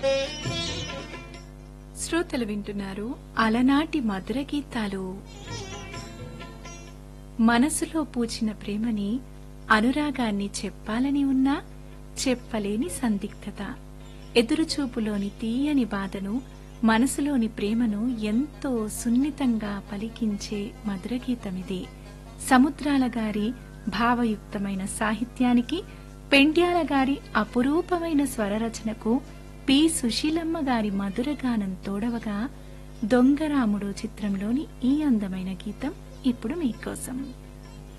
శ్రోతలు వింటున్నారు అలనాటి మధుర గీతాలు మనసులో పూచిన ప్రేమని అనురాగాన్ని చెప్పాలని ఉన్నా చెప్పలేని సందిగ్ధత ఎదురుచూపులోని తీయని బాధను మనసులోని ప్రేమను ఎంతో సున్నితంగా పలికించే మధుర గీతమిది సముద్రాల గారి భావయుక్తమైన సాహిత్యానికి పెండ్యాల గారి అపురూపమైన స్వరరచనకు పి సుశీలమ్మ గారి మధుర గానం తోడవగా దొంగరాముడు చిత్రంలోని ఈ అందమైన గీతం ఇప్పుడు మీకోసం